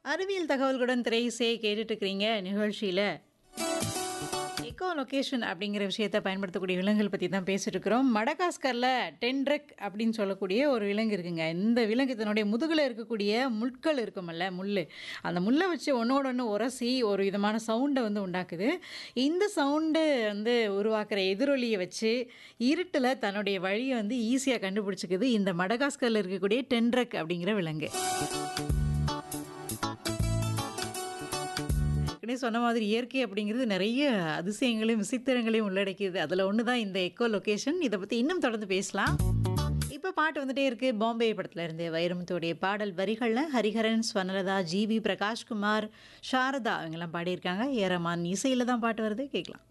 அறிவியல் தகவல்களுடன் திரையிசையை கேட்டுட்டு இருக்கிறீங்க நிகழ்ச்சியில் எக்கோ லொகேஷன் அப்படிங்கிற விஷயத்தை பயன்படுத்தக்கூடிய விலங்குகள் பற்றி தான் பேசிட்டு இருக்கிறோம் மடகாஸ்கரில் டென்ட்ரக் அப்படின்னு சொல்லக்கூடிய ஒரு விலங்கு இருக்குங்க இந்த விலங்கு தன்னுடைய முதுகில் இருக்கக்கூடிய முட்கள் இருக்குமல்ல முள் அந்த முள்ளை வச்சு ஒன்றோட ஒன்று உரசி ஒரு விதமான சவுண்டை வந்து உண்டாக்குது இந்த சவுண்டு வந்து உருவாக்குற எதிரொலியை வச்சு இருட்டில் தன்னுடைய வழியை வந்து ஈஸியாக கண்டுபிடிச்சிக்குது இந்த மடகாஸ்கரில் இருக்கக்கூடிய டென்ட்ரக் அப்படிங்கிற விலங்கு ஏற்கனவே சொன்ன மாதிரி இயற்கை அப்படிங்கிறது நிறைய அதிசயங்களையும் விசித்திரங்களையும் உள்ளடக்கியது அதில் ஒன்று தான் இந்த எக்கோ லொகேஷன் இதை பற்றி இன்னும் தொடர்ந்து பேசலாம் இப்போ பாட்டு வந்துட்டே இருக்கு பாம்பே படத்துல இருந்து வைரமுத்துடைய பாடல் வரிகளில் ஹரிஹரன் ஸ்வர்ணலதா ஜிவி பிரகாஷ்குமார் சாரதா அவங்கெல்லாம் பாடியிருக்காங்க ஏரமான் இசையில் தான் பாட்டு வருது கேட்கலாம்